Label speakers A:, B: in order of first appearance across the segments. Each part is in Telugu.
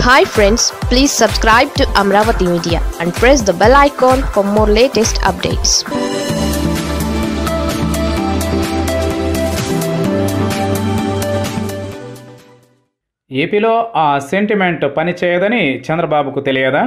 A: hi friends please subscribe to Amaravati media and press the bell icon for more latest updates
B: ఏపీలో ఆ సెంటిమెంట్ పనిచేయదని చంద్రబాబుకు తెలియదా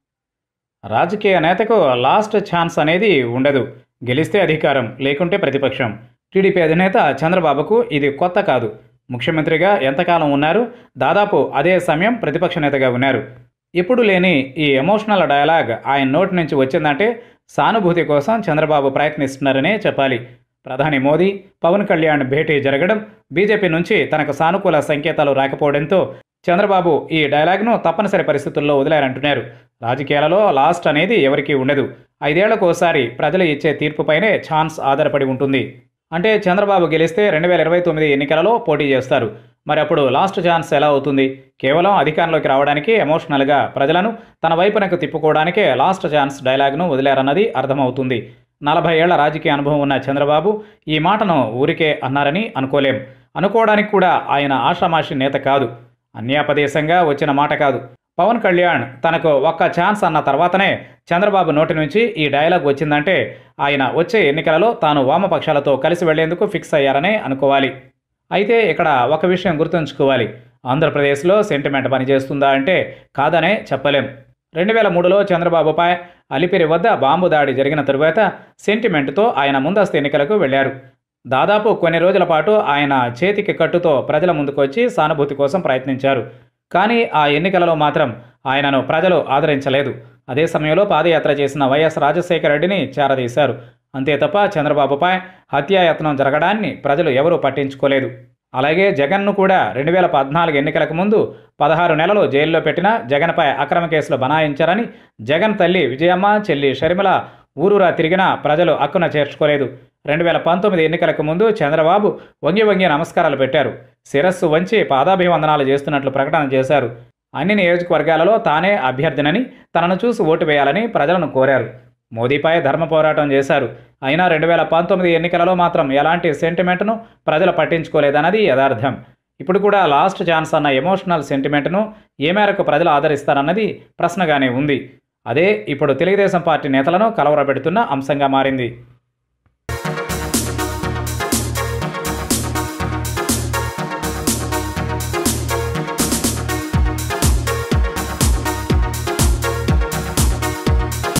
B: రాజకీయ నేతకు లాస్ట్ ఛాన్స్ అనేది ఉండదు గెలిస్తే అధికారం లేకుంటే ప్రతిపక్షం టీడీపీ అధినేత చంద్రబాబుకు ఇది కొత్త కాదు ముఖ్యమంత్రిగా ఎంతకాలం ఉన్నారు దాదాపు అదే సమయం ప్రతిపక్ష నేతగా ఉన్నారు ఎప్పుడు లేని ఈ ఎమోషనల్ డయలాగ్ ఆయన నోటి నుంచి వచ్చిందంటే సానుభూతి కోసం చంద్రబాబు ప్రయత్నిస్తున్నారనే చెప్పాలి ప్రధాని మోదీ పవన్ కళ్యాణ్ భేటీ జరగడం బీజేపీ నుంచి తనకు సానుకూల సంకేతాలు రాకపోవడంతో చంద్రబాబు ఈ డైలాగ్ను తప్పనిసరి పరిస్థితుల్లో వదిలారంటున్నారు రాజకీయాలలో లాస్ట్ అనేది ఎవరికీ ఉండదు ఐదేళ్లకు ఒకసారి ప్రజలు ఇచ్చే తీర్పుపైనే ఛాన్స్ ఆధారపడి ఉంటుంది అంటే చంద్రబాబు గెలిస్తే రెండు వేల ఇరవై తొమ్మిది ఎన్నికలలో పోటీ చేస్తారు మరి అప్పుడు లాస్ట్ ఛాన్స్ ఎలా అవుతుంది కేవలం అధికారంలోకి రావడానికి ఎమోషనల్గా ప్రజలను తన వైపునకు తిప్పుకోవడానికే లాస్ట్ ఛాన్స్ డైలాగ్ను వదిలారన్నది అర్థమవుతుంది నలభై ఏళ్ల రాజకీయ అనుభవం ఉన్న చంద్రబాబు ఈ మాటను ఊరికే అన్నారని అనుకోలేం అనుకోవడానికి కూడా ఆయన ఆషామాషి నేత కాదు అన్యాపదేశంగా వచ్చిన మాట కాదు పవన్ కళ్యాణ్ తనకు ఒక్క ఛాన్స్ అన్న తర్వాతనే చంద్రబాబు నోటి నుంచి ఈ డైలాగ్ వచ్చిందంటే ఆయన వచ్చే ఎన్నికలలో తాను వామపక్షాలతో కలిసి వెళ్లేందుకు ఫిక్స్ అయ్యారనే అనుకోవాలి అయితే ఇక్కడ ఒక విషయం గుర్తుంచుకోవాలి ఆంధ్రప్రదేశ్లో సెంటిమెంట్ పనిచేస్తుందా అంటే కాదనే చెప్పలేం రెండు వేల మూడులో చంద్రబాబుపై అలిపిరి వద్ద బాంబు దాడి జరిగిన తరువాత సెంటిమెంట్తో ఆయన ముందస్తు ఎన్నికలకు వెళ్లారు దాదాపు కొన్ని రోజుల పాటు ఆయన చేతికి కట్టుతో ప్రజల ముందుకొచ్చి సానుభూతి కోసం ప్రయత్నించారు కానీ ఆ ఎన్నికలలో మాత్రం ఆయనను ప్రజలు ఆదరించలేదు అదే సమయంలో పాదయాత్ర చేసిన వైఎస్ రాజశేఖర రెడ్డిని చేరదీశారు అంతే తప్ప చంద్రబాబుపై హత్యాయత్నం జరగడాన్ని ప్రజలు ఎవరూ పట్టించుకోలేదు అలాగే జగన్ను కూడా రెండు వేల పద్నాలుగు ఎన్నికలకు ముందు పదహారు నెలలు జైల్లో పెట్టిన జగన్పై అక్రమ కేసులు బనాయించారని జగన్ తల్లి విజయమ్మ చెల్లి షర్మిల ఊరూరా తిరిగినా ప్రజలు అక్కున చేర్చుకోలేదు రెండు వేల పంతొమ్మిది ఎన్నికలకు ముందు చంద్రబాబు వంగి వంగి నమస్కారాలు పెట్టారు శిరస్సు వంచి పాదాభివందనాలు చేస్తున్నట్లు ప్రకటన చేశారు అన్ని నియోజకవర్గాలలో తానే అభ్యర్థినని తనను చూసి ఓటు వేయాలని ప్రజలను కోరారు మోదీపై ధర్మ పోరాటం చేశారు అయినా రెండు వేల పంతొమ్మిది ఎన్నికలలో మాత్రం ఎలాంటి సెంటిమెంట్ను ప్రజలు పట్టించుకోలేదన్నది యథార్థం ఇప్పుడు కూడా లాస్ట్ ఛాన్స్ అన్న ఎమోషనల్ సెంటిమెంట్ను ఏ మేరకు ప్రజలు ఆదరిస్తారన్నది ప్రశ్నగానే ఉంది అదే ఇప్పుడు తెలుగుదేశం పార్టీ నేతలను కలవరపెడుతున్న అంశంగా మారింది